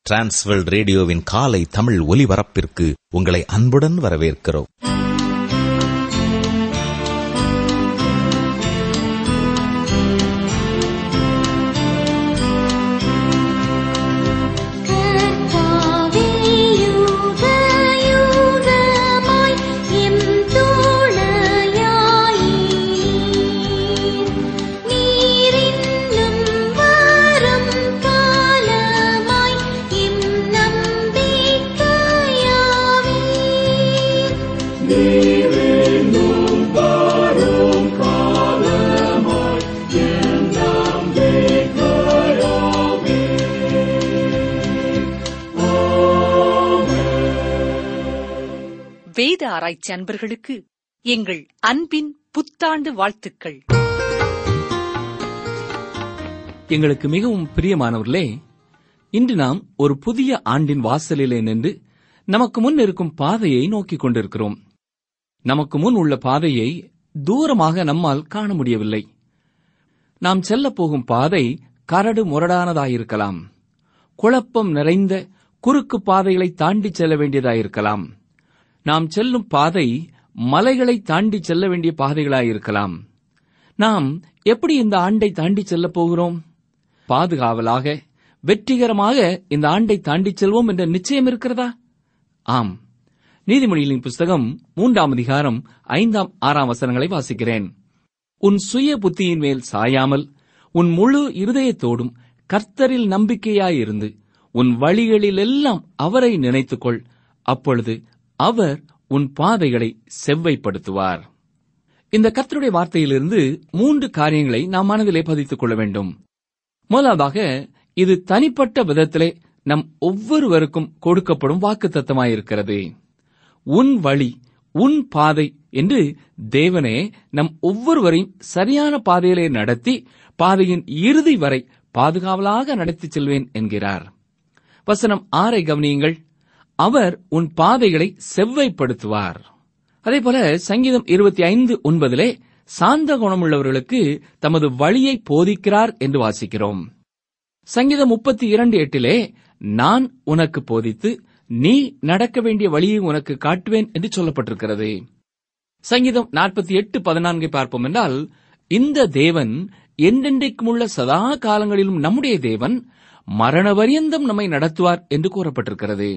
Transworld ரேடியோவின் காலை தமிழ் ஒலிபரப்பிற்கு உங்களை அன்புடன் வரவேற்கிறோம் கர்த்தாவே யுக யுகமாய் எம் தோழயாயீர் நீரின்னும் வரும் காலமாய் எம் நம்பிக்கையாவீர் வேத ஆராய்ச்சி அன்பர்களுக்கு எங்கள் அன்பின் புத்தாண்டு வாழ்த்துக்கள் எங்களுக்கு மிகவும் பிரியமானவர்களே இன்று நாம் ஒரு புதிய ஆண்டின் வாசலிலே நின்று நமக்கு முன் இருக்கும் பாதையை நோக்கிக் கொண்டிருக்கிறோம் நமக்கு முன் உள்ள பாதையை தூரமாக நம்மால் காண முடியவில்லை நாம் செல்லப் போகும் பாதை கரடு முரடானதாயிருக்கலாம் குழப்பம் நிறைந்த குறுக்கு பாதைகளை தாண்டி செல்ல வேண்டியதாயிருக்கலாம் நாம் செல்லும் பாதை மலைகளை தாண்டி செல்ல வேண்டிய பாதைகளாயிருக்கலாம் நாம் எப்படி இந்த ஆண்டை தாண்டி செல்லப் போகிறோம் பாதுகாவலாக வெற்றிகரமாக இந்த ஆண்டை தாண்டி செல்வோம் என்ற நிச்சயம் இருக்கிறதா ஆம் நீதிமொழிகளின் புஸ்தகம் மூன்றாம் அதிகாரம் ஐந்தாம் ஆறாம் வசனங்களை வாசிக்கிறேன் உன் சுய புத்தியின் மேல் சாயாமல் உன் முழு இருதயத்தோடும் கர்த்தரில் நம்பிக்கையாயிருந்து உன் வழிகளிலெல்லாம் அவரை நினைத்துக்கொள் அப்பொழுது அவர் உன் பாதைகளை செவ்வைப்படுத்துவார் இந்த கர்த்தருடைய வார்த்தையிலிருந்து மூன்று காரியங்களை நாம் மனதிலே பதித்துக் கொள்ள வேண்டும் முதலாவதாக இது தனிப்பட்ட விதத்திலே நம் ஒவ்வொருவருக்கும் கொடுக்கப்படும் வாக்குத்தத்தமாயிருக்கிறது உன் வழி உன் பாதை என்று தேவனே நம் ஒவ்வொருவரையும் சரியான பாதையிலே நடத்தி பாதையின் இறுதி வரை பாதுகாவலாக நடத்திச் செல்வேன் என்கிறார் வசனம் ஆறை கவனியுங்கள் அவர் உன் பாதைகளை செவ்வைப்படுத்துவார் அதேபோல சங்கீதம் இருபத்தி ஐந்து ஒன்பதிலே சாந்த குணமுள்ளவர்களுக்கு தமது வழியை போதிக்கிறார் என்று வாசிக்கிறோம் சங்கீதம் முப்பத்தி இரண்டு எட்டிலே நான் உனக்கு போதித்து நீ நடக்க வேண்டிய வழியை உனக்கு காட்டுவேன் என்று சொல்லப்பட்டிருக்கிறது சங்கீதம் நாற்பத்தி எட்டு பதினான்கை பார்ப்போம் என்றால் இந்த தேவன் என்றென்றைக்கும் உள்ள சதா காலங்களிலும் நம்முடைய தேவன் மரண பரியந்தம் நம்மை நடத்துவார் என்று கூறப்பட்டிருக்கிறது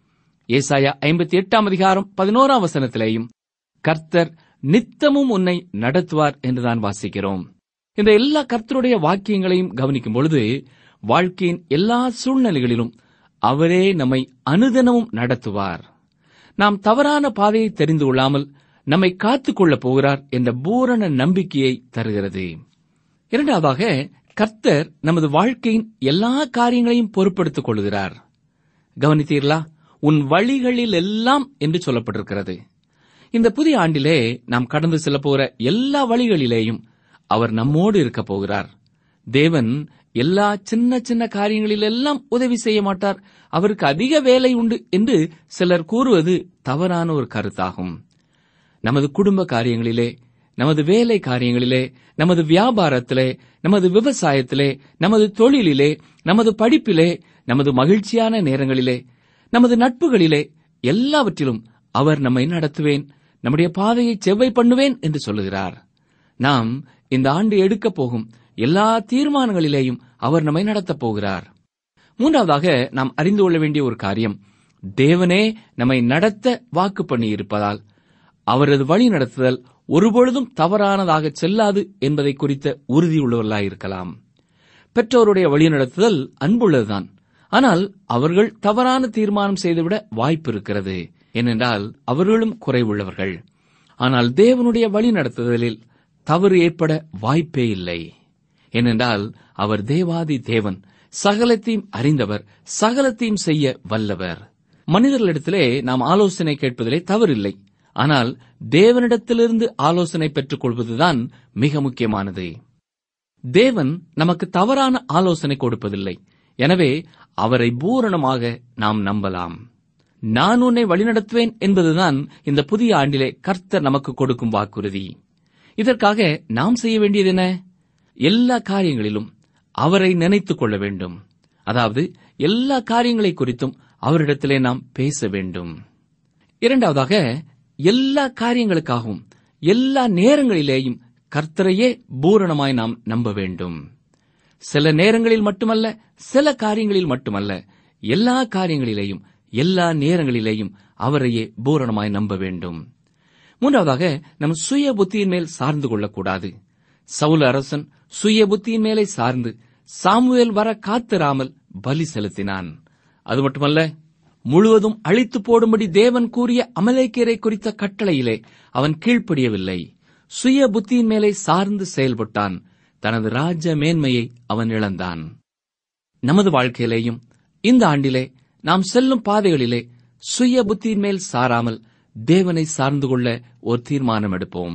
ஏசாயா ஐம்பத்தி எட்டாம் அதிகாரம் பதினோராம் வசனத்திலேயும் கர்த்தர் நித்தமும் உன்னை நடத்துவார் என்றுதான் வாசிக்கிறோம் இந்த எல்லா கர்த்தருடைய வாக்கியங்களையும் கவனிக்கும் பொழுது வாழ்க்கையின் எல்லா சூழ்நிலைகளிலும் அவரே நம்மை அனுதினமும் நடத்துவார் நாம் தவறான பாதையை தெரிந்து கொள்ளாமல் நம்மை காத்துக் கொள்ளப் போகிறார் என்ற பூரண நம்பிக்கையை தருகிறது இரண்டாவதாக கர்த்தர் நமது வாழ்க்கையின் எல்லா காரியங்களையும் பொறுப்படுத்திக் கொள்கிறார் கவனித்தீர்களா உன் வழிகளில் எல்லாம் என்று சொல்லப்பட்டிருக்கிறது இந்த புதிய ஆண்டிலே நாம் கடந்து செல்ல போற எல்லா வழிகளிலேயும் அவர் நம்மோடு இருக்க போகிறார் தேவன் எல்லா சின்ன சின்ன காரியங்களிலெல்லாம் உதவி செய்ய மாட்டார் அவருக்கு அதிக வேலை உண்டு என்று சிலர் கூறுவது தவறான ஒரு கருத்தாகும் நமது குடும்ப காரியங்களிலே நமது வேலை காரியங்களிலே நமது வியாபாரத்திலே நமது விவசாயத்திலே நமது தொழிலிலே நமது படிப்பிலே நமது மகிழ்ச்சியான நேரங்களிலே நமது நட்புகளிலே எல்லாவற்றிலும் அவர் நம்மை நடத்துவேன் நம்முடைய பாதையை செவ்வை பண்ணுவேன் என்று சொல்லுகிறார் நாம் இந்த ஆண்டு எடுக்கப் போகும் எல்லா தீர்மானங்களிலேயும் அவர் நம்மை நடத்தப் போகிறார் மூன்றாவதாக நாம் அறிந்து கொள்ள வேண்டிய ஒரு காரியம் தேவனே நம்மை நடத்த வாக்கு பண்ணியிருப்பதால் அவரது வழி நடத்துதல் ஒருபொழுதும் தவறானதாக செல்லாது என்பதை குறித்த உறுதியுள்ளவர்களாயிருக்கலாம் பெற்றோருடைய வழிநடத்துதல் அன்புள்ளதுதான் ஆனால் அவர்கள் தவறான தீர்மானம் செய்துவிட வாய்ப்பு இருக்கிறது ஏனென்றால் அவர்களும் குறைவுள்ளவர்கள் ஆனால் தேவனுடைய வழி நடத்துதலில் தவறு ஏற்பட வாய்ப்பே இல்லை ஏனென்றால் அவர் தேவாதி தேவன் சகலத்தையும் அறிந்தவர் சகலத்தையும் செய்ய வல்லவர் மனிதர்களிடத்திலே நாம் ஆலோசனை கேட்பதிலே தவறில்லை ஆனால் தேவனிடத்திலிருந்து ஆலோசனை பெற்றுக் கொள்வதுதான் மிக முக்கியமானது தேவன் நமக்கு தவறான ஆலோசனை கொடுப்பதில்லை எனவே அவரை பூரணமாக நாம் நம்பலாம் நான் உன்னை வழிநடத்துவேன் என்பதுதான் இந்த புதிய ஆண்டிலே கர்த்தர் நமக்கு கொடுக்கும் வாக்குறுதி இதற்காக நாம் செய்ய வேண்டியது என்ன எல்லா காரியங்களிலும் அவரை நினைத்துக் கொள்ள வேண்டும் அதாவது எல்லா காரியங்களை குறித்தும் அவரிடத்திலே நாம் பேச வேண்டும் இரண்டாவதாக எல்லா காரியங்களுக்காகவும் எல்லா நேரங்களிலேயும் கர்த்தரையே பூரணமாய் நாம் நம்ப வேண்டும் சில நேரங்களில் மட்டுமல்ல சில காரியங்களில் மட்டுமல்ல எல்லா காரியங்களிலேயும் எல்லா நேரங்களிலேயும் அவரையே பூரணமாய் நம்ப வேண்டும் மூன்றாவதாக நம் சுய புத்தியின் மேல் சார்ந்து கொள்ளக்கூடாது சவுல அரசன் சுய புத்தியின் மேலே சார்ந்து சாமுவேல் வர காத்திராமல் பலி செலுத்தினான் அது மட்டுமல்ல முழுவதும் அழித்து போடும்படி தேவன் கூறிய அமலேக்கியரை குறித்த கட்டளையிலே அவன் கீழ்ப்படியவில்லை சுய புத்தியின் மேலே சார்ந்து செயல்பட்டான் தனது ராஜ மேன்மையை அவன் இழந்தான் நமது வாழ்க்கையிலேயும் இந்த ஆண்டிலே நாம் செல்லும் பாதைகளிலே சுய புத்தியின் மேல் சாராமல் தேவனை சார்ந்து கொள்ள ஒரு தீர்மானம் எடுப்போம்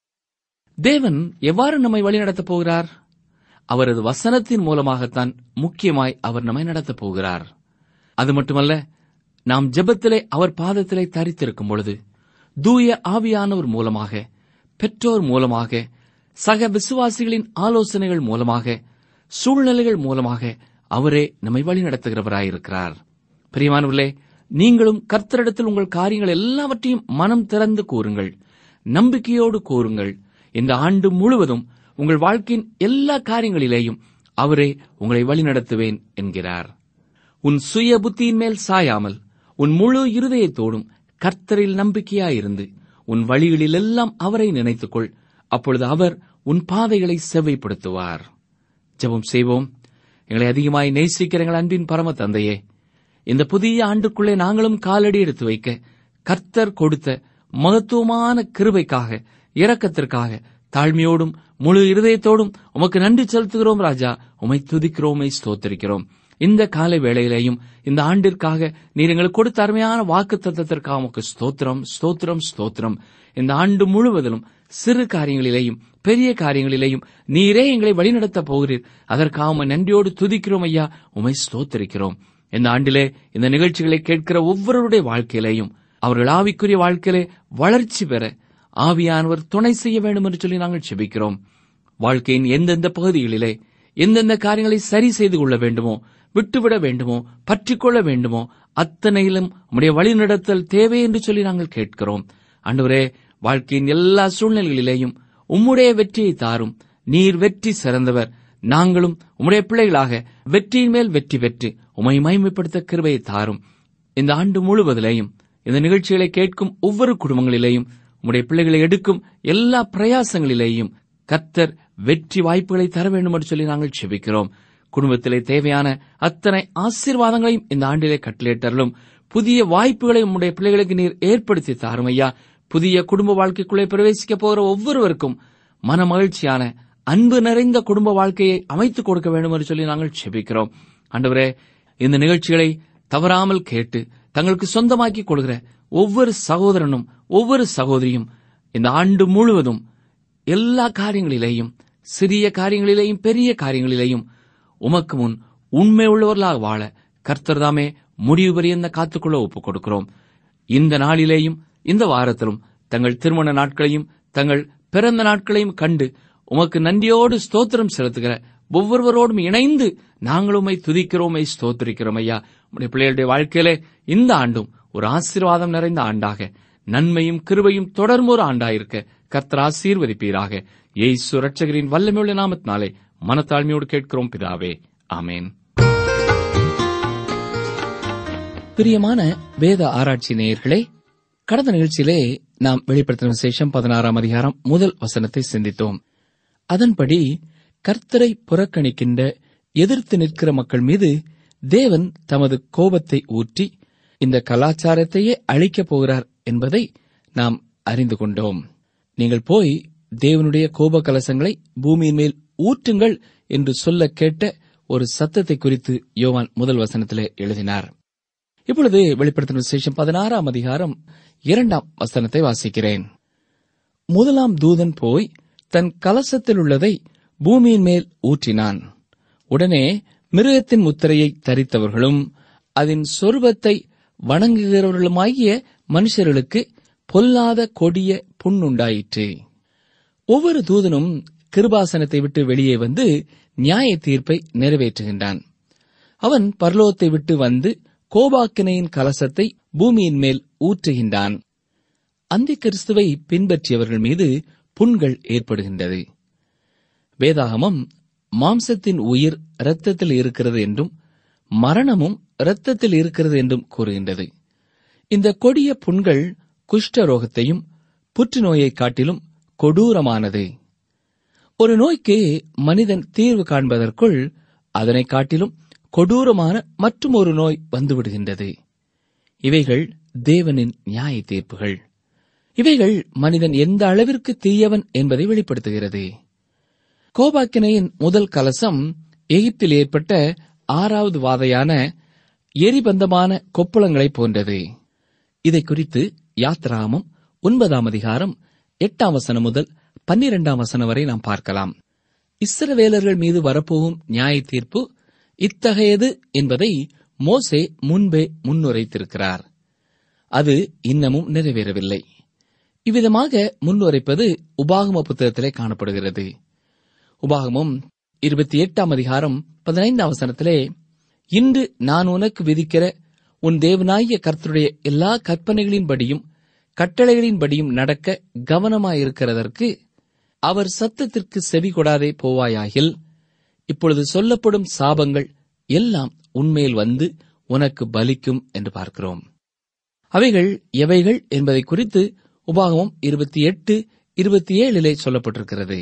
தேவன் எவ்வாறு நம்மை வழிநடத்தப் போகிறார் அவரது வசனத்தின் மூலமாகத்தான் முக்கியமாய் அவர் நம்மை நடத்தப் போகிறார் அது மட்டுமல்ல நாம் ஜெபத்திலே அவர் பாதத்திலே தரித்திருக்கும் பொழுது தூய ஆவியானவர் மூலமாக பெற்றோர் மூலமாக சக விசுவாசிகளின் ஆலோசனைகள் மூலமாக சூழ்நிலைகள் மூலமாக அவரே நம்மை வழிநடத்துகிறவராயிருக்கிறார் பிரியமானவர்களே நீங்களும் கர்த்தரிடத்தில் உங்கள் காரியங்கள் எல்லாவற்றையும் மனம் திறந்து கூறுங்கள் நம்பிக்கையோடு கூறுங்கள் இந்த ஆண்டு முழுவதும் உங்கள் வாழ்க்கையின் எல்லா காரியங்களிலேயும் அவரே உங்களை வழிநடத்துவேன் என்கிறார் உன் சுய புத்தியின் மேல் சாயாமல் உன் முழு இருதயத்தோடும் கர்த்தரில் நம்பிக்கையாயிருந்து உன் வழிகளிலெல்லாம் அவரை நினைத்துக்கொள் அப்பொழுது அவர் உன் பாதைகளை செவ்வைப்படுத்துவார் ஜெபம் செய்வோம் எங்களை அதிகமாய் நேசிக்கிற எங்கள் அன்பின் பரம தந்தையே இந்த புதிய ஆண்டுக்குள்ளே நாங்களும் காலடி எடுத்து வைக்க கர்த்தர் கொடுத்த மகத்துவமான கிருபைக்காக இரக்கத்திற்காக தாழ்மையோடும் முழு இருதயத்தோடும் உமக்கு நன்றி செலுத்துகிறோம் ராஜா உமை துதிக்கிறோமை ஸ்தோத்திரிக்கிறோம் இந்த காலை வேளையிலேயும் இந்த ஆண்டிற்காக நீர் எங்களுக்கு கொடுத்த அருமையான வாக்கு தத்தத்திற்காக உமக்கு ஸ்தோத்திரம் ஸ்தோத்திரம் ஸ்தோத்திரம் இந்த ஆண்டு முழுவதிலும் சிறு காரியங்களிலேயும் பெரிய காரியங்களிலேயும் நீரே எங்களை வழிநடத்தப் போகிறீர் அதற்காக உம்மை நன்றியோடு துதிக்கிறோம் ஐயா உமை ஸ்தோத்திரிக்கிறோம் இந்த ஆண்டிலே இந்த நிகழ்ச்சிகளை கேட்கிற ஒவ்வொருவருடைய வாழ்க்கையிலேயும் அவர்கள் ஆவிக்குரிய வாழ்க்கையிலே வளர்ச்சி பெற ஆவியானவர் துணை செய்ய வேண்டும் என்று சொல்லி நாங்கள் செபிக்கிறோம் வாழ்க்கையின் எந்தெந்த பகுதிகளிலே எந்தெந்த காரியங்களை சரி செய்து கொள்ள வேண்டுமோ விட்டுவிட வேண்டுமோ பற்றிக்கொள்ள வேண்டுமோ அத்தனையிலும் உம்முடைய வழிநடத்தல் தேவை என்று சொல்லி நாங்கள் கேட்கிறோம் ஆண்டவரே வாழ்க்கையின் எல்லா சூழ்நிலைகளிலேயும் உம்முடைய வெற்றியை தாரும் நீர் வெற்றி சிறந்தவர் நாங்களும் உம்முடைய பிள்ளைகளாக வெற்றியின் மேல் வெற்றி பெற்று உமை மகிமைப்படுத்த கிருபையை தாரும் இந்த ஆண்டு முழுவதிலேயும் இந்த நிகழ்ச்சிகளை கேட்கும் ஒவ்வொரு குடும்பங்களிலேயும் உம்முடைய பிள்ளைகளை எடுக்கும் எல்லா பிரயாசங்களிலேயும் கர்த்தர் வெற்றி வாய்ப்புகளை தர வேண்டும் என்று சொல்லி நாங்கள் செபிக்கிறோம் குடும்பத்திலே தேவையான அத்தனை ஆசீர்வாதங்களையும் இந்த ஆண்டிலே கட்டளையிட்டர்களும் புதிய வாய்ப்புகளை உம்முடைய பிள்ளைகளுக்கு நீர் ஏற்படுத்தி தாரும் ஐயா புதிய குடும்ப வாழ்க்கைக்குள்ளே பிரவேசிக்க போகிற ஒவ்வொருவருக்கும் மன மகிழ்ச்சியான அன்பு நிறைந்த குடும்ப வாழ்க்கையை அமைத்துக் கொடுக்க வேண்டும் என்று சொல்லி நாங்கள் செபிக்கிறோம் ஆண்டவரே இந்த நிகழ்ச்சிகளை தவறாமல் கேட்டு தங்களுக்கு சொந்தமாக்கிக் கொள்கிற ஒவ்வொரு சகோதரனும் ஒவ்வொரு சகோதரியும் இந்த ஆண்டு முழுவதும் எல்லா காரியங்களிலேயும் சிறிய காரியங்களிலேயும் பெரிய காரியங்களிலேயும் உமக்கு முன் உண்மை உள்ளவர்களாக வாழ கர்த்தர்தாமே முடிவு பரியந்த காத்துக்கொள்ள ஒப்புக் கொடுக்கிறோம் இந்த நாளிலேயும் இந்த வாரத்திலும் தங்கள் திருமண நாட்களையும் தங்கள் பிறந்த நாட்களையும் கண்டு உமக்கு நன்றியோடு ஸ்தோத்திரம் செலுத்துகிற ஒவ்வொருவரோடும் இணைந்து நாங்கள் உம்மை துதிக்கிறோமை ஸ்தோத்திரிக்கிறோம் ஐயா உடைய பிள்ளைகளுடைய வாழ்க்கையிலே இந்த ஆண்டும் ஒரு ஆசீர்வாதம் நிறைந்த ஆண்டாக நன்மையும் கிருபையும் தொடர்ந்து ஒரு ஆண்டாயிருக்க கர்த்தர் ஆசீர்வதிப்பீராக ஏசு ரட்சகரின் வல்லமையுள்ள நாமத்தினாலே மனத்தாழ்மையோடு கேட்கிறோம் பிதாவே ஆமேன் பிரியமான வேத ஆராய்ச்சி நேயர்களே கடந்த நிகழ்ச்சியிலே நாம் வெளிப்படுத்தின விசேஷம் பதினாறாம் அதிகாரம் முதல் வசனத்தை சிந்தித்தோம் அதன்படி கர்த்தரை புறக்கணிக்கின்ற எதிர்த்து நிற்கிற மக்கள் மீது தேவன் தமது கோபத்தை ஊற்றி இந்த கலாச்சாரத்தையே அழிக்கப் போகிறார் என்பதை நாம் அறிந்து கொண்டோம் நீங்கள் போய் தேவனுடைய கோப கலசங்களை பூமியின் மேல் ஊற்றுங்கள் என்று சொல்ல கேட்ட ஒரு சத்தத்தை குறித்து யோவான் முதல் வசனத்திலே எழுதினார் இப்பொழுது வெளிப்படுத்தின விசேஷம் பதினாறாம் அதிகாரம் இரண்டாம் வசனத்தை வாசிக்கிறேன் முதலாம் தூதன் போய் தன் கலசத்தில் உள்ளதை பூமியின் மேல் ஊற்றினான் உடனே மிருகத்தின் முத்திரையை தரித்தவர்களும் அதன் சொருபத்தை வணங்குகிறவர்களுமாகிய மனுஷர்களுக்கு பொல்லாத கொடிய புண்ணுண்டாயிற்று ஒவ்வொரு தூதனும் கிருபாசனத்தை விட்டு வெளியே வந்து நியாய தீர்ப்பை நிறைவேற்றுகின்றான் அவன் பரலோகத்தை விட்டு வந்து கோபாக்கினையின் கலசத்தை பூமியின் மேல் ஊற்றுகின்றான் அந்தி கிறிஸ்துவை பின்பற்றியவர்கள் மீது புண்கள் ஏற்படுகின்றது வேதாகமம் மாம்சத்தின் உயிர் இரத்தத்தில் இருக்கிறது என்றும் மரணமும் இரத்தத்தில் இருக்கிறது என்றும் கூறுகின்றது இந்த கொடிய புண்கள் குஷ்ட ரோகத்தையும் புற்றுநோயை காட்டிலும் கொடூரமானது ஒரு நோய்க்கு மனிதன் தீர்வு காண்பதற்குள் அதனை காட்டிலும் கொடூரமான மற்றும் ஒரு நோய் வந்துவிடுகின்றது இவைகள் தேவனின் நியாய தீர்ப்புகள் இவைகள் மனிதன் எந்த அளவிற்கு தீயவன் என்பதை வெளிப்படுத்துகிறது கோபாக்கினையின் முதல் கலசம் எகிப்தில் ஏற்பட்ட ஆறாவது வாதையான எரிபந்தமான கொப்புளங்களைப் போன்றது இதை குறித்து யாத்ராமம் ஒன்பதாம் அதிகாரம் எட்டாம் வசனம் முதல் பன்னிரெண்டாம் வசனம் வரை நாம் பார்க்கலாம் இஸ்ரவேலர்கள் மீது வரப்போகும் நியாய தீர்ப்பு இத்தகையது என்பதை மோசே முன்பே முன்னுரைத்திருக்கிறார் அது இன்னமும் நிறைவேறவில்லை இவ்விதமாக முன்னுரைப்பது உபாகம புத்தகத்திலே காணப்படுகிறது உபாகமம் இருபத்தி எட்டாம் அதிகாரம் பதினைந்தாம் வசனத்திலே இன்று நான் உனக்கு விதிக்கிற உன் தேவனாகிய கர்த்தருடைய எல்லா கற்பனைகளின்படியும் கட்டளைகளின்படியும் நடக்க கவனமாயிருக்கிறதற்கு அவர் சத்தத்திற்கு செவி கொடாதே போவாயாகில் இப்பொழுது சொல்லப்படும் சாபங்கள் எல்லாம் உன்மேல் வந்து உனக்கு பலிக்கும் என்று பார்க்கிறோம் அவைகள் எவைகள் என்பதை குறித்து உபாகமம் இருபத்தி எட்டு இருபத்தி ஏழிலே சொல்லப்பட்டிருக்கிறது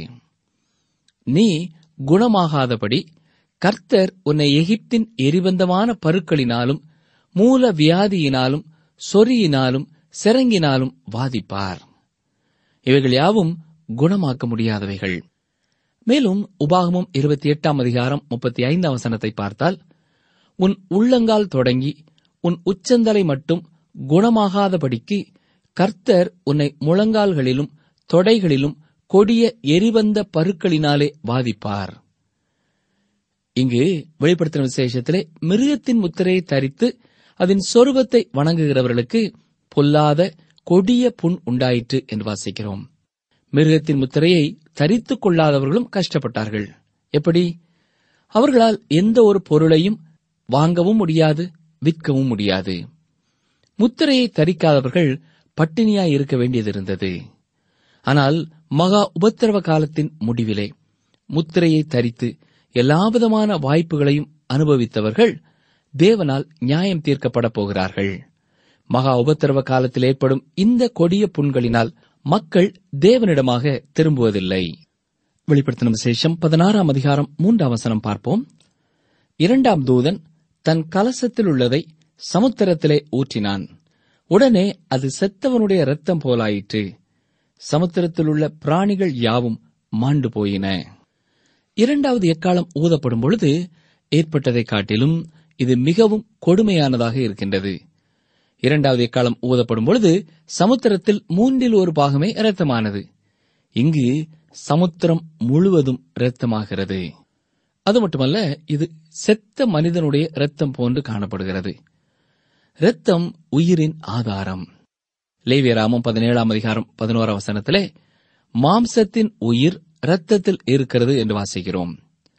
நீ குணமாகாதபடி கர்த்தர் உன்னை எகிப்தின் எரிபந்தமான பருக்களினாலும் மூல வியாதியினாலும் சொறியினாலும் சிறங்கினாலும் வாதிப்பார் இவைகள் யாவும் குணமாக்க முடியாதவைகள் மேலும் உபாகமம் இருபத்தி எட்டாம் அதிகாரம் முப்பத்தி ஐந்தாம் வசனத்தை பார்த்தால் உன் உள்ளங்கால் தொடங்கி உன் உச்சந்தலை மட்டும் குணமாகாதபடிக்கு கர்த்தர் உன்னை முழங்கால்களிலும் தொடைகளிலும் கொடிய எரிபந்த பருக்களினாலே வாதிப்பார் இங்கு வெளிப்படுத்தின விசேஷத்திலே மிருகத்தின் முத்திரையை தரித்து அதன் சொருபத்தை வணங்குகிறவர்களுக்கு பொல்லாத கொடிய புண் உண்டாயிற்று என்று வாசிக்கிறோம் மிருகத்தின் முத்திரையை தரித்துக் கொள்ளாதவர்களும் கஷ்டப்பட்டார்கள் எப்படி அவர்களால் எந்த ஒரு பொருளையும் வாங்கவும் முடியாது விற்கவும் முடியாது முத்திரையை தரிக்காதவர்கள் பட்டினியாய் இருக்க வேண்டியதிருந்தது ஆனால் மகா உபத்திரவ காலத்தின் முடிவிலே முத்திரையை தரித்து எல்லாவிதமான வாய்ப்புகளையும் அனுபவித்தவர்கள் தேவனால் நியாயம் தீர்க்கப்படப் போகிறார்கள் மகா உபத்திரவ காலத்தில் ஏற்படும் இந்த கொடிய புண்களினால் மக்கள் தேவனிடமாக திரும்புவதில்லை வெளிப்படுத்தின விசேஷம் பதினாறாம் அதிகாரம் மூன்றாம் வசனம் பார்ப்போம் இரண்டாம் தூதன் தன் கலசத்தில் உள்ளதை சமுத்திரத்திலே ஊற்றினான் உடனே அது செத்தவனுடைய இரத்தம் போலாயிற்று சமுத்திரத்தில் உள்ள பிராணிகள் யாவும் மாண்டு போயின இரண்டாவது எக்காலம் ஊதப்படும் பொழுது ஏற்பட்டதைக் காட்டிலும் இது மிகவும் கொடுமையானதாக இருக்கின்றது இரண்டாவது எக்காலம் ஊதப்படும் பொழுது சமுத்திரத்தில் மூன்றில் ஒரு பாகமே இரத்தமானது இங்கு சமுத்திரம் முழுவதும் இரத்தமாகிறது அது மட்டுமல்ல இது செத்த மனிதனுடைய இரத்தம் போன்று காணப்படுகிறது இரத்தம் உயிரின் ஆதாரம் லேவியராமம் பதினேழாம் அதிகாரம் பதினோராம் வசனத்திலே மாம்சத்தின் உயிர் இரத்தத்தில் இருக்கிறது என்று வாசிக்கிறோம்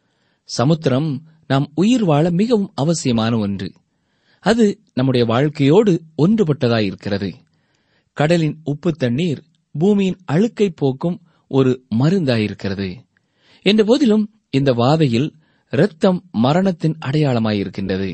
சமுத்திரம் நாம் உயிர் வாழ மிகவும் அவசியமான ஒன்று அது நம்முடைய வாழ்க்கையோடு ஒன்றுபட்டதாய் இருக்கிறது கடலின் உப்பு தண்ணீர் பூமியின் அழுக்கை போக்கும் ஒரு மருந்தாயிருக்கிறது என்ற போதிலும் இந்த வாதையில் இரத்தம் மரணத்தின் அடையாளமாயிருக்கின்றது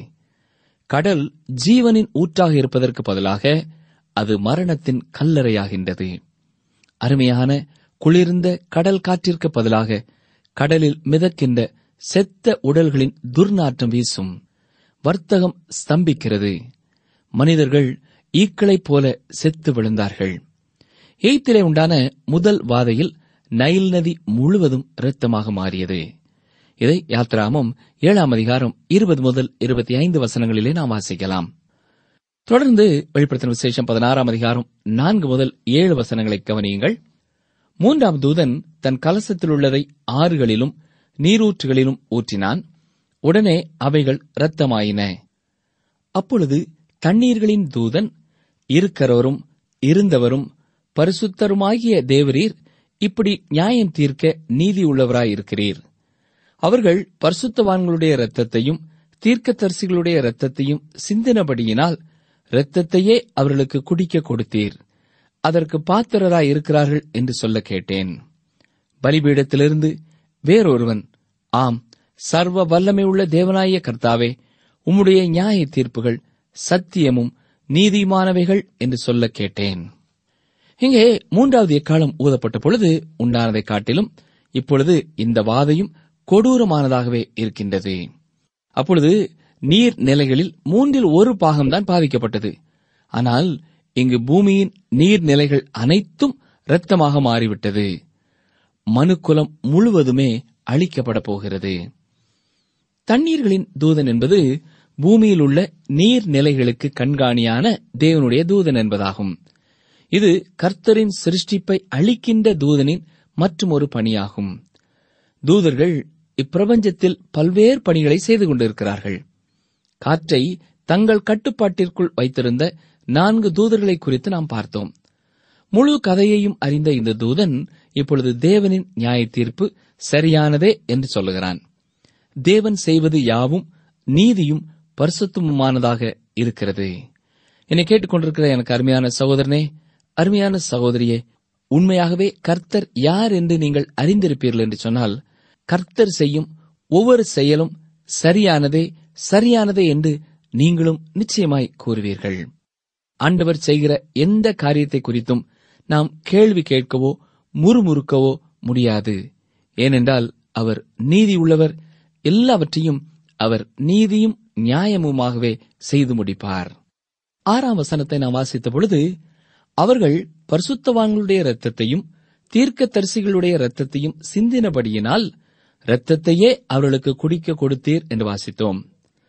கடல் ஜீவனின் ஊற்றாக இருப்பதற்கு பதிலாக அது மரணத்தின் கல்லறையாகின்றது அருமையான குளிர்ந்த கடல் காற்றிற்கு பதிலாக கடலில் மிதக்கின்ற செத்த உடல்களின் துர்நாற்றம் வீசும் வர்த்தகம் ஸ்தம்பிக்கிறது மனிதர்கள் ஈக்களைப் போல செத்து விழுந்தார்கள் எய்த்திலே உண்டான முதல் வாதையில் நைல் நதி முழுவதும் இரத்தமாக மாறியது இதை யாத்ராமம் ஏழாம் அதிகாரம் இருபது முதல் இருபத்தி ஐந்து வசனங்களிலே நாம் வாசிக்கலாம் தொடர்ந்து வெளிப்படுத்தின விசேஷம் பதினாறாம் அதிகாரம் நான்கு முதல் ஏழு வசனங்களை கவனியுங்கள் மூன்றாம் தூதன் தன் கலசத்தில் உள்ளதை ஆறுகளிலும் நீரூற்றுகளிலும் ஊற்றினான் உடனே அவைகள் இரத்தமாயின அப்பொழுது தண்ணீர்களின் தூதன் இருக்கிறவரும் இருந்தவரும் பரிசுத்தருமாகிய தேவரீர் இப்படி நியாயம் தீர்க்க நீதி உள்ளவராயிருக்கிறீர் அவர்கள் பரிசுத்தவான்களுடைய இரத்தத்தையும் தீர்க்கதரிசிகளுடைய இரத்தத்தையும் சிந்தினபடியினால் இரத்தத்தையே அவர்களுக்கு குடிக்க கொடுத்தீர் அதற்கு பாத்திரராய் இருக்கிறார்கள் என்று சொல்ல கேட்டேன் பலிபீடத்திலிருந்து வேறொருவன் ஆம் சர்வ வல்லமை உள்ள தேவனாய கர்த்தாவே உம்முடைய நியாய தீர்ப்புகள் சத்தியமும் நீதிமானவைகள் என்று சொல்ல கேட்டேன் இங்கே மூன்றாவது எக்காலம் ஊதப்பட்ட பொழுது உண்டானதைக் காட்டிலும் இப்பொழுது இந்த வாதையும் கொடூரமானதாகவே இருக்கின்றது அப்பொழுது நீர் நிலைகளில் மூன்றில் ஒரு பாகம்தான் பாதிக்கப்பட்டது ஆனால் இங்கு பூமியின் நீர்நிலைகள் அனைத்தும் இரத்தமாக மாறிவிட்டது மனுக்குலம் முழுவதுமே அழிக்கப்பட போகிறது தண்ணீர்களின் தூதன் என்பது பூமியில் உள்ள நீர்நிலைகளுக்கு கண்காணியான தேவனுடைய தூதன் என்பதாகும் இது கர்த்தரின் சிருஷ்டிப்பை அழிக்கின்ற தூதனின் மற்றும் ஒரு பணியாகும் தூதர்கள் இப்பிரபஞ்சத்தில் பல்வேறு பணிகளை செய்து கொண்டிருக்கிறார்கள் காற்றை தங்கள் கட்டுப்பாட்டிற்குள் வைத்திருந்த நான்கு தூதர்களை குறித்து நாம் பார்த்தோம் முழு கதையையும் அறிந்த இந்த தூதன் இப்பொழுது தேவனின் நியாய தீர்ப்பு சரியானதே என்று சொல்லுகிறான் தேவன் செய்வது யாவும் நீதியும் பரிசுத்தமுமானதாக இருக்கிறது என்னை கேட்டுக்கொண்டிருக்கிற எனக்கு அருமையான சகோதரனே அருமையான சகோதரியே உண்மையாகவே கர்த்தர் யார் என்று நீங்கள் அறிந்திருப்பீர்கள் என்று சொன்னால் கர்த்தர் செய்யும் ஒவ்வொரு செயலும் சரியானதே சரியானதே என்று நீங்களும் நிச்சயமாய் கூறுவீர்கள் ஆண்டவர் செய்கிற எந்த காரியத்தை குறித்தும் நாம் கேள்வி கேட்கவோ முறுமுறுக்கவோ முடியாது ஏனென்றால் அவர் நீதி உள்ளவர் எல்லாவற்றையும் அவர் நீதியும் நியாயமுமாகவே செய்து முடிப்பார் ஆறாம் வசனத்தை நாம் வாசித்த பொழுது அவர்கள் பரிசுத்தவான்களுடைய இரத்தத்தையும் தீர்க்க தரிசிகளுடைய இரத்தத்தையும் சிந்தினபடியினால் இரத்தத்தையே அவர்களுக்கு குடிக்க கொடுத்தீர் என்று வாசித்தோம்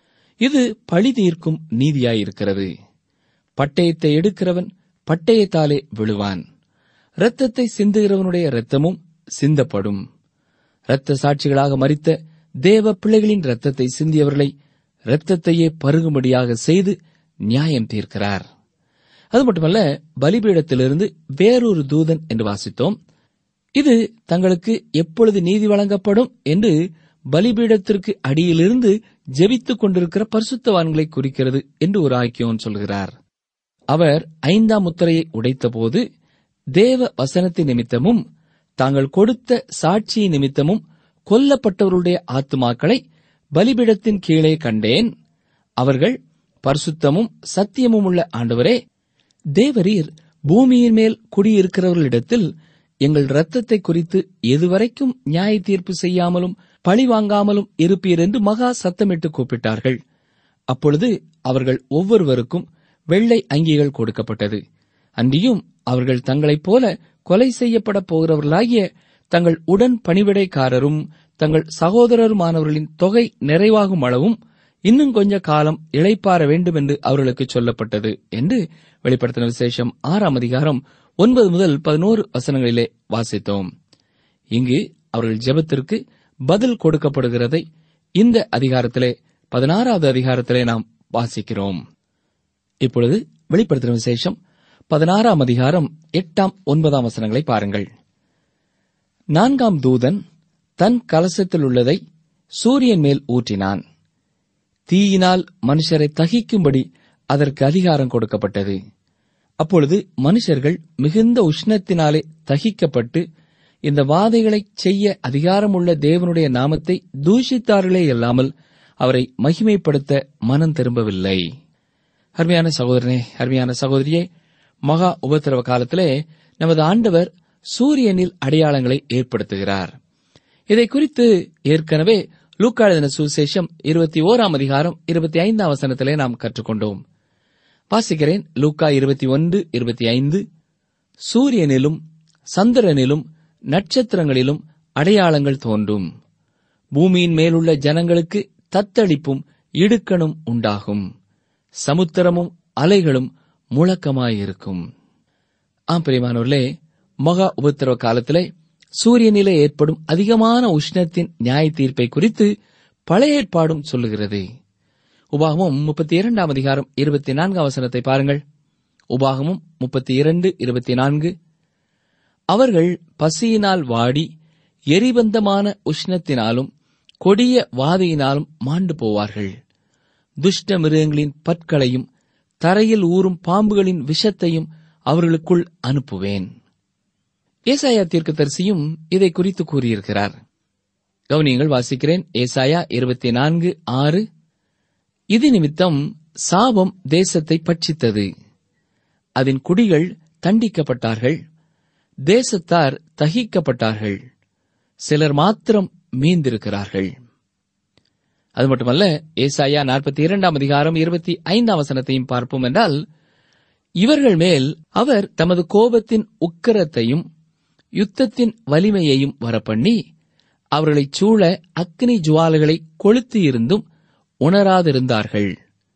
இது பழி தீர்க்கும் நீதியாயிருக்கிறது பட்டயத்தை எடுக்கிறவன் பட்டயத்தாலே விழுவான் இரத்தத்தை சிந்துகிறவனுடைய இரத்தமும் சிந்தப்படும் இரத்த சாட்சிகளாக மறித்த தேவ பிள்ளைகளின் இரத்தத்தை சிந்தியவர்களை இரத்தத்தையே பருகும்படியாக செய்து நியாயம் தீர்க்கிறார் அது மட்டுமல்ல பலிபீடத்திலிருந்து வேறொரு தூதன் என்று வாசித்தோம் இது தங்களுக்கு எப்பொழுது நீதி வழங்கப்படும் என்று பலிபீடத்திற்கு அடியிலிருந்து ஜெபித்துக் கொண்டிருக்கிற பரிசுத்தவான்களை குறிக்கிறது என்று ஒரு ஆக்கியோன் சொல்கிறார் அவர் ஐந்தாம் முத்திரையை உடைத்தபோது தேவ வசனத்தின் நிமித்தமும் தாங்கள் கொடுத்த சாட்சி நிமித்தமும் கொல்லப்பட்டவருடைய ஆத்துமாக்களை பலிபீடத்தின் கீழே கண்டேன் அவர்கள் பரிசுத்தமும் சத்தியமும் உள்ள ஆண்டவரே தேவரீர் பூமியின் மேல் குடியிருக்கிறவர்களிடத்தில் எங்கள் இரத்தத்தை குறித்து எதுவரைக்கும் நியாய தீர்ப்பு செய்யாமலும் பழி வாங்காமலும் இருப்பீர் என்று மகா சத்தமிட்டு கூப்பிட்டார்கள் அப்பொழுது அவர்கள் ஒவ்வொருவருக்கும் வெள்ளை அங்கிகள் கொடுக்கப்பட்டது அன்றியும் அவர்கள் தங்களைப் போல கொலை செய்யப்பட போகிறவர்களாகிய தங்கள் உடன் பணிவிடைக்காரரும் தங்கள் சகோதரருமானவர்களின் தொகை நிறைவாகும் அளவும் இன்னும் கொஞ்ச காலம் இளைப்பாற வேண்டும் என்று அவர்களுக்கு சொல்லப்பட்டது என்று வெளிப்படுத்தின விசேஷம் ஆறாம் அதிகாரம் ஒன்பது முதல் பதினோரு வசனங்களிலே வாசித்தோம் இங்கு அவர்கள் ஜெபத்திற்கு பதில் கொடுக்கப்படுகிறதை இந்த அதிகாரத்திலே பதினாறாவது அதிகாரத்திலே நாம் வாசிக்கிறோம் இப்பொழுது வெளிப்படுத்தின விசேஷம் பதினாறாம் அதிகாரம் எட்டாம் ஒன்பதாம் வசனங்களை பாருங்கள் நான்காம் தூதன் தன் கலசத்தில் உள்ளதை சூரியன் மேல் ஊற்றினான் தீயினால் மனுஷரை தகிக்கும்படி அதற்கு அதிகாரம் கொடுக்கப்பட்டது அப்பொழுது மனுஷர்கள் மிகுந்த உஷ்ணத்தினாலே தகிக்கப்பட்டு இந்த வாதைகளைச் செய்ய அதிகாரமுள்ள தேவனுடைய நாமத்தை தூஷித்தார்களே அல்லாமல் அவரை மகிமைப்படுத்த மனம் திரும்பவில்லை அருமையான சகோதரனே அருமையான சகோதரியே மகா உபத்திரவ காலத்திலே நமது ஆண்டவர் சூரியனில் அடையாளங்களை ஏற்படுத்துகிறார் இதை குறித்து ஏற்கனவே லூக்கா எழுதின சுவிசேஷம் இருபத்தி ஓராம் அதிகாரம் இருபத்தி ஐந்தாம் வசனத்திலே நாம் கற்றுக்கொண்டோம் வாசிக்கிறேன் லூக்கா இருபத்தி ஒன்று இருபத்தி ஐந்து சூரியனிலும் சந்திரனிலும் நட்சத்திரங்களிலும் அடையாளங்கள் தோன்றும் பூமியின் மேலுள்ள ஜனங்களுக்கு தத்தளிப்பும் இடுக்கணும் உண்டாகும் சமுத்திரமும் அலைகளும் முழக்கமாயிருக்கும் ஆம் பிரியமானவர்களே மகா உபத்திரவ காலத்திலே சூரியனிலே ஏற்படும் அதிகமான உஷ்ணத்தின் நியாய தீர்ப்பை குறித்து பழைய ஏற்பாடும் சொல்லுகிறது உபாகமும் முப்பத்தி இரண்டாம் அதிகாரம் இருபத்தி நான்காம் வசனத்தை பாருங்கள் உபாகமும் முப்பத்தி இரண்டு இருபத்தி நான்கு அவர்கள் பசியினால் வாடி எரிபந்தமான உஷ்ணத்தினாலும் கொடிய வாதையினாலும் மாண்டு போவார்கள் துஷ்ட மிருகங்களின் பற்களையும் தரையில் ஊறும் பாம்புகளின் விஷத்தையும் அவர்களுக்குள் அனுப்புவேன் ஏசாயா தீர்க்கதரிசியும் இதை குறித்து கூறியிருக்கிறார் கவனியங்கள் வாசிக்கிறேன் ஏசாயா இருபத்தி நான்கு ஆறு இது நிமித்தம் சாபம் தேசத்தை பட்சித்தது அதன் குடிகள் தண்டிக்கப்பட்டார்கள் தேசத்தார் தகிக்கப்பட்டார்கள் சிலர் மாத்திரம் மீந்திருக்கிறார்கள் அது மட்டுமல்ல ஏசாயா நாற்பத்தி இரண்டாம் அதிகாரம் இருபத்தி ஐந்தாம் வசனத்தையும் பார்ப்போம் என்றால் இவர்கள் மேல் அவர் தமது கோபத்தின் உக்கிரத்தையும் யுத்தத்தின் வலிமையையும் வரப்பண்ணி அவர்களைச் சூழ அக்னி ஜுவாலைகளை கொளுத்தி இருந்தும் உணராதிருந்தார்கள்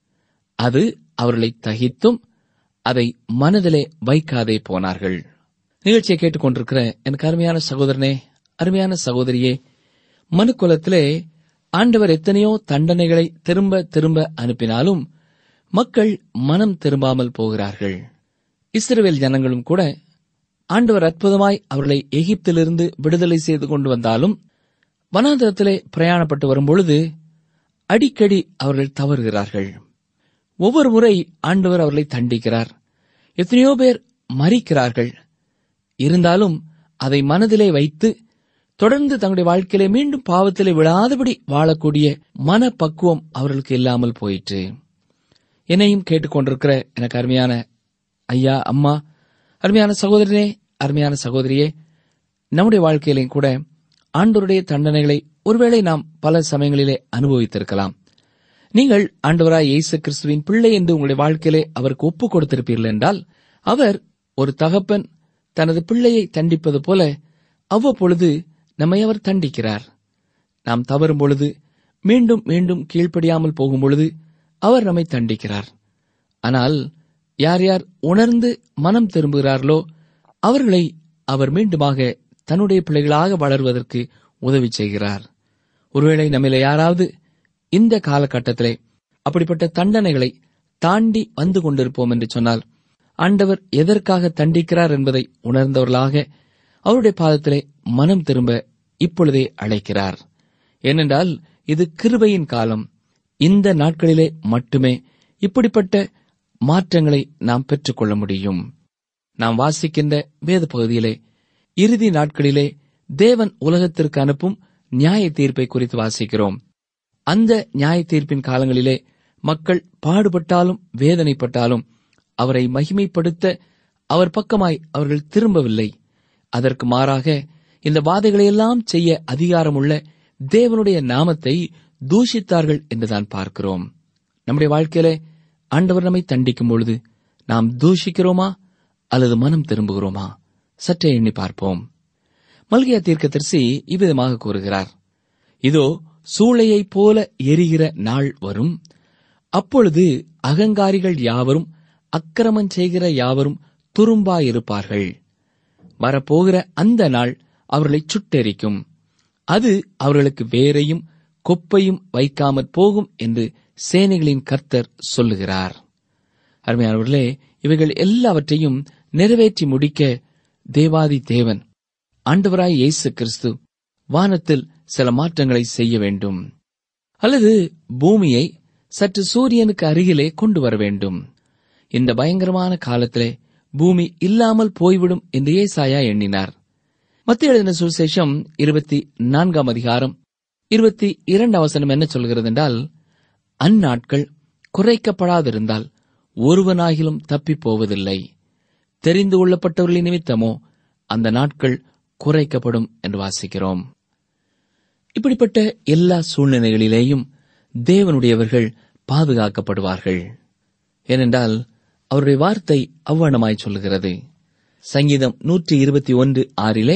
அது அவர்களை தகித்தும் அதை மனதிலே வைக்காதே போனார்கள் நிகழ்ச்சியை கேட்டுக்கொண்டிருக்கிற எனக்கு அருமையான சகோதரனே அருமையான சகோதரியே மனுக்குலத்திலே ஆண்டவர் எத்தனையோ தண்டனைகளை திரும்ப திரும்ப அனுப்பினாலும் மக்கள் மனம் திரும்பாமல் போகிறார்கள் இஸ்ரவேல் ஜனங்களும் கூட ஆண்டவர் அற்புதமாய் அவர்களை எகிப்திலிருந்து விடுதலை செய்து கொண்டு வந்தாலும் வனாந்தரத்திலே பிரயாணப்பட்டு வரும்பொழுது அடிக்கடி அவர்கள் தவறுகிறார்கள் ஒவ்வொரு முறை ஆண்டவர் அவர்களை தண்டிக்கிறார் எத்தனையோ பேர் மறிக்கிறார்கள் இருந்தாலும் அதை மனதிலே வைத்து தொடர்ந்து தங்களுடைய வாழ்க்கையிலே மீண்டும் பாவத்திலே விழாதபடி வாழக்கூடிய மனப்பக்குவம் அவர்களுக்கு இல்லாமல் போயிற்று என்னையும் கேட்டுக்கொண்டிருக்கிற எனக்கு அருமையான ஐயா அம்மா அருமையான சகோதரனே அருமையான சகோதரியே நம்முடைய வாழ்க்கையிலையும் கூட ஆண்டவருடைய தண்டனைகளை ஒருவேளை நாம் பல சமயங்களிலே அனுபவித்திருக்கலாம் நீங்கள் ஆண்டவராய் இயேசு கிறிஸ்துவின் பிள்ளை என்று உங்களுடைய வாழ்க்கையிலே அவருக்கு ஒப்புக் கொடுத்திருப்பீர்கள் என்றால் அவர் ஒரு தகப்பன் தனது பிள்ளையை தண்டிப்பது போல அவ்வப்பொழுது நம்மை அவர் தண்டிக்கிறார் நாம் தவறும் பொழுது மீண்டும் மீண்டும் கீழ்ப்படியாமல் போகும் பொழுது அவர் நம்மை தண்டிக்கிறார் ஆனால் யார் யார் உணர்ந்து மனம் திரும்புகிறார்களோ அவர்களை அவர் மீண்டுமாக தன்னுடைய பிள்ளைகளாக வளர்வதற்கு உதவி செய்கிறார் ஒருவேளை நம்மில யாராவது இந்த காலகட்டத்திலே அப்படிப்பட்ட தண்டனைகளை தாண்டி வந்து கொண்டிருப்போம் என்று சொன்னால் ஆண்டவர் எதற்காக தண்டிக்கிறார் என்பதை உணர்ந்தவர்களாக அவருடைய பாதத்திலே மனம் திரும்ப இப்பொழுதே அழைக்கிறார் ஏனென்றால் இது கிருபையின் காலம் இந்த நாட்களிலே மட்டுமே இப்படிப்பட்ட மாற்றங்களை நாம் பெற்றுக்கொள்ள முடியும் நாம் வாசிக்கின்ற வேத பகுதியிலே இறுதி நாட்களிலே தேவன் உலகத்திற்கு அனுப்பும் நியாய தீர்ப்பை குறித்து வாசிக்கிறோம் அந்த நியாய தீர்ப்பின் காலங்களிலே மக்கள் பாடுபட்டாலும் வேதனைப்பட்டாலும் அவரை மகிமைப்படுத்த அவர் பக்கமாய் அவர்கள் திரும்பவில்லை அதற்கு மாறாக இந்த வாதைகளையெல்லாம் செய்ய அதிகாரமுள்ள தேவனுடைய நாமத்தை தூஷித்தார்கள் என்றுதான் பார்க்கிறோம் நம்முடைய வாழ்க்கையிலே ஆண்டவர் நம்மை தண்டிக்கும் பொழுது நாம் தூஷிக்கிறோமா அல்லது மனம் திரும்புகிறோமா சற்றே எண்ணி பார்ப்போம் மல்கியா தீர்க்கதரிசி இவ்விதமாக கூறுகிறார் இதோ சூளையைப் போல எரிகிற நாள் வரும் அப்பொழுது அகங்காரிகள் யாவரும் அக்கிரமம் செய்கிற யாவரும் துரும்பாயிருப்பார்கள் வரப்போகிற அந்த நாள் அவர்களை சுட்டெரிக்கும் அது அவர்களுக்கு வேரையும் கொப்பையும் வைக்காமற் போகும் என்று சேனைகளின் கர்த்தர் சொல்லுகிறார் அருமையானவர்களே இவைகள் எல்லாவற்றையும் நிறைவேற்றி முடிக்க தேவாதி தேவன் ஆண்டவராய் இயேசு கிறிஸ்து வானத்தில் சில மாற்றங்களை செய்ய வேண்டும் அல்லது பூமியை சற்று சூரியனுக்கு அருகிலே கொண்டு வர வேண்டும் இந்த பயங்கரமான காலத்திலே பூமி இல்லாமல் போய்விடும் என்று ஏசாயா எண்ணினார் மத்திய எழுதின சுவிசேஷம் இருபத்தி நான்காம் அதிகாரம் இருபத்தி இரண்டாம் வசனம் என்ன சொல்கிறது என்றால் அந்நாட்கள் குறைக்கப்படாதிருந்தால் ஒருவனாகிலும் தப்பிப் போவதில்லை தெரிந்து கொள்ளப்பட்டவர்களின் நிமித்தமோ அந்த நாட்கள் குறைக்கப்படும் என்று வாசிக்கிறோம் இப்படிப்பட்ட எல்லா சூழ்நிலைகளிலேயும் தேவனுடையவர்கள் பாதுகாக்கப்படுவார்கள் ஏனென்றால் அவருடைய வார்த்தை அவ்வளமாய் சொல்லுகிறது சங்கீதம் நூற்றி இருபத்தி ஒன்று ஆறிலே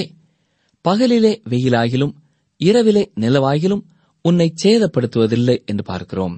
பகலிலே வெயிலாகிலும் இரவிலே நிலவாகிலும் உன்னை சேதப்படுத்துவதில்லை என்று பார்க்கிறோம்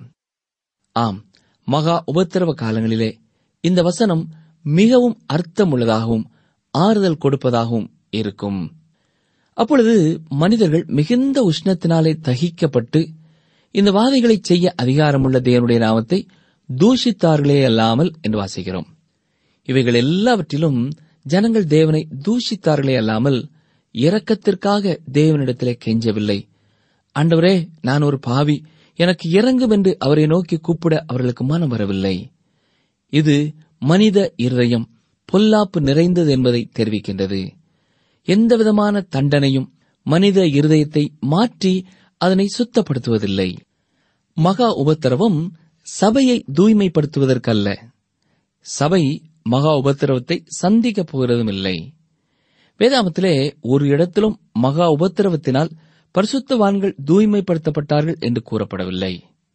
ஆம் மகா உபத்திரவ காலங்களிலே இந்த வசனம் மிகவும் அர்த்தமுள்ளதாகவும் ஆறுதல் கொடுப்பதாகவும் இருக்கும் அப்பொழுது மனிதர்கள் மிகுந்த உஷ்ணத்தினாலே தகிக்கப்பட்டு இந்த வாதைகளை செய்ய அதிகாரமுள்ள தேவனுடைய நாமத்தை தூஷித்தார்களே அல்லாமல் என்று வாசிக்கிறோம் இவைகள் எல்லாவற்றிலும் ஜனங்கள் தேவனை தூஷித்தார்களே அல்லாமல் இரக்கத்திற்காக தேவனிடத்திலே கெஞ்சவில்லை ஆண்டவரே நான் ஒரு பாவி எனக்கு இறங்கும் என்று அவரை நோக்கி கூப்பிட அவர்களுக்கு மனம் வரவில்லை இது மனித இருதயம் பொல்லாப்பு நிறைந்தது என்பதை தெரிவிக்கின்றது எந்தவிதமான தண்டனையும் மனித இருதயத்தை மாற்றி அதனை சுத்தப்படுத்துவதில்லை மகா உபத்திரவம் சபையை தூய்மைப்படுத்துவதற்கல்ல சபை மகா உபத்திரவத்தை சந்திக்கப் போகிறதும் இல்லை வேதாமத்திலே ஒரு இடத்திலும் மகா உபத்திரவத்தினால் பரிசுத்தவான்கள் தூய்மைப்படுத்தப்பட்டார்கள் என்று கூறப்படவில்லை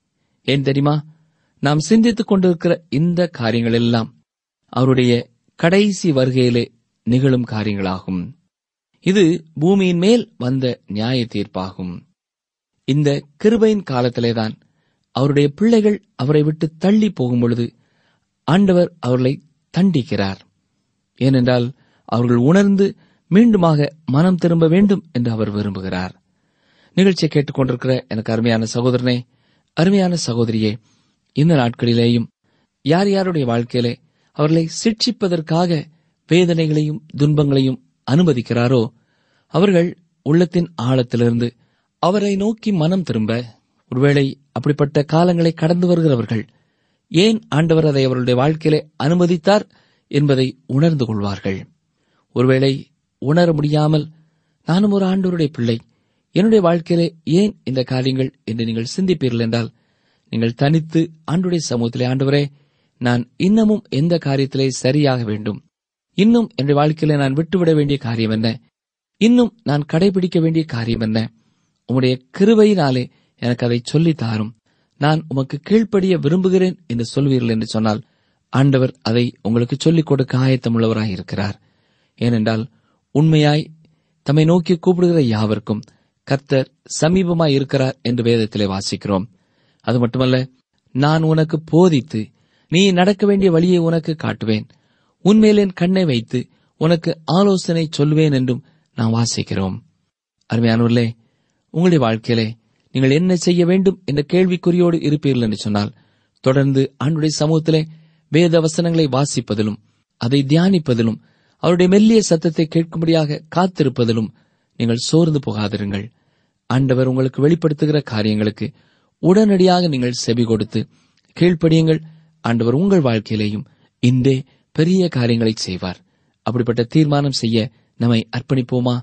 ஏன் தெரியுமா நாம் சிந்தித்துக் கொண்டிருக்கிற இந்த காரியங்கள் எல்லாம் அவருடைய கடைசி வருகையிலே நிகழும் காரியங்களாகும் இது பூமியின் மேல் வந்த நியாய தீர்ப்பாகும் இந்த கிருபையின் காலத்திலேதான் அவருடைய பிள்ளைகள் அவரை விட்டு தள்ளி போகும் பொழுது ஆண்டவர் அவர்களை தண்டிக்கிறார் ஏனென்றால் அவர்கள் உணர்ந்து மீண்டுமாக மனம் திரும்ப வேண்டும் என்று அவர் விரும்புகிறார் நிகழ்ச்சியை கேட்டுக்கொண்டிருக்கிற எனக்கு அருமையான சகோதரனே அருமையான சகோதரியே இந்த நாட்களிலேயும் யார் யாருடைய வாழ்க்கையிலே அவர்களை சிட்சிப்பதற்காக வேதனைகளையும் துன்பங்களையும் அனுமதிக்கிறாரோ அவர்கள் உள்ளத்தின் ஆழத்திலிருந்து அவரை நோக்கி மனம் திரும்ப ஒருவேளை அப்படிப்பட்ட காலங்களை கடந்து வருகிறவர்கள் ஏன் ஆண்டவர் அதை அவருடைய வாழ்க்கையிலே அனுமதித்தார் என்பதை உணர்ந்து கொள்வார்கள் ஒருவேளை உணர முடியாமல் நானும் ஒரு ஆண்டவருடைய பிள்ளை என்னுடைய வாழ்க்கையிலே ஏன் இந்த காரியங்கள் என்று நீங்கள் சிந்திப்பீர்கள் என்றால் நீங்கள் தனித்து ஆண்டுடைய சமூகத்திலே ஆண்டவரே நான் இன்னமும் எந்த காரியத்திலே சரியாக வேண்டும் இன்னும் என்னுடைய வாழ்க்கையிலே நான் விட்டுவிட வேண்டிய காரியம் என்ன இன்னும் நான் கடைபிடிக்க வேண்டிய காரியம் என்ன உம்முடைய கிருபையினாலே எனக்கு அதை சொல்லித் தாரும் நான் உமக்கு கீழ்ப்படிய விரும்புகிறேன் என்று சொல்வீர்கள் என்று சொன்னால் ஆண்டவர் அதை உங்களுக்கு சொல்லிக் கொடுக்க ஆயத்தமுள்ளவராய் இருக்கிறார் ஏனென்றால் உண்மையாய் தம்மை நோக்கி கூப்பிடுகிற யாவருக்கும் கர்த்தர் சமீபமாய் இருக்கிறார் என்று வேதத்திலே வாசிக்கிறோம் அது மட்டுமல்ல நான் உனக்கு போதித்து நீ நடக்க வேண்டிய வழியை உனக்கு காட்டுவேன் உன்மேல் என் கண்ணை வைத்து உனக்கு ஆலோசனை சொல்வேன் என்றும் நாம் வாசிக்கிறோம் அருமையானவர்களே உங்களுடைய வாழ்க்கையிலே நீங்கள் என்ன செய்ய வேண்டும் என்ற கேள்விக்குறியோடு இருப்பீர்கள் என்று சொன்னால் தொடர்ந்து ஆண்டுடைய சமூகத்திலே வேத வசனங்களை வாசிப்பதிலும் அதை தியானிப்பதிலும் அவருடைய மெல்லிய சத்தத்தை கேட்கும்படியாக காத்திருப்பதிலும் நீங்கள் சோர்ந்து போகாதிருங்கள் ஆண்டவர் உங்களுக்கு வெளிப்படுத்துகிற காரியங்களுக்கு உடனடியாக நீங்கள் செவி கொடுத்து கீழ்ப்படியுங்கள் ஆண்டவர் உங்கள் வாழ்க்கையிலேயும் இன்றே பெரிய காரியங்களை செய்வார் அப்படிப்பட்ட தீர்மானம் செய்ய நம்மை அர்ப்பணிப்போமா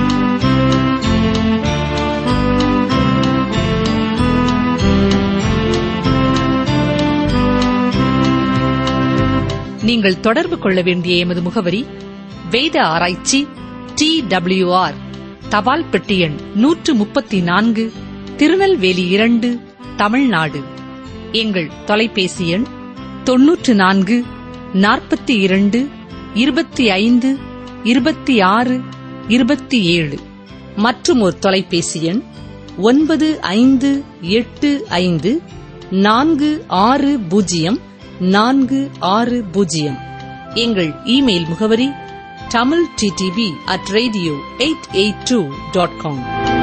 நீங்கள் தொடர்பு கொள்ள வேண்டிய எமது முகவரி வேத ஆராய்ச்சி டி ஆர் தபால் பெட்டி எண் நூற்று முப்பத்தி நான்கு திருநெல்வேலி இரண்டு தமிழ்நாடு எங்கள் தொலைபேசி எண் தொன்னூற்று நான்கு நாற்பத்தி இரண்டு இருபத்தி ஐந்து இருபத்தி ஆறு இருபத்தி ஏழு மற்றும் ஒரு தொலைபேசி எண் ஒன்பது ஐந்து எட்டு ஐந்து நான்கு ஆறு பூஜ்ஜியம் நான்கு ஆறு பூஜ்ஜியம் எங்கள் இமெயில் முகவரி Tamil TTV at radio eight eight two dot com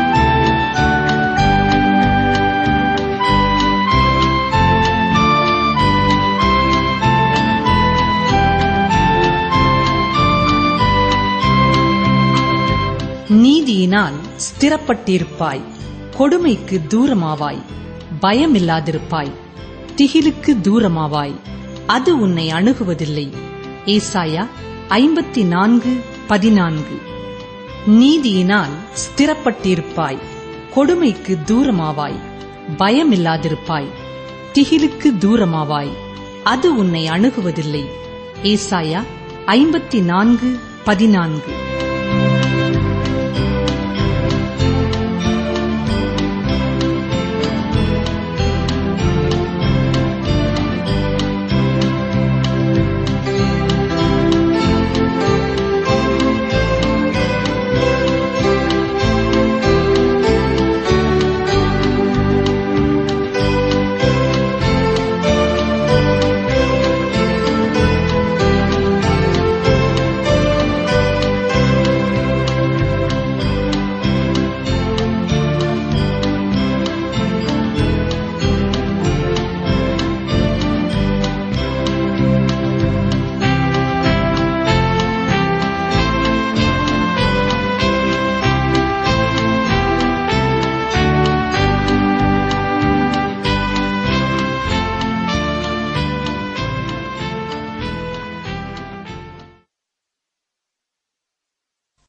நீதியினால் ஸ்திரப்பட்டிருப்பாய் கொடுமைக்கு தூரமாவாய் பயமில்லாதிருப்பாய் திகிலுக்கு தூரமாவாய் அது உன்னை அணுகுவதில்லை ஏசாயா ஐம்பத்தி நான்கு பதினான்கு நீதியினால் ஸ்திரப்பட்டிருப்பாய் கொடுமைக்கு தூரமாவாய் பயமில்லாதிருப்பாய் திகிலுக்கு தூரமாவாய் அது உன்னை அணுகுவதில்லை ஏசாயா ஐம்பத்தி நான்கு பதினான்கு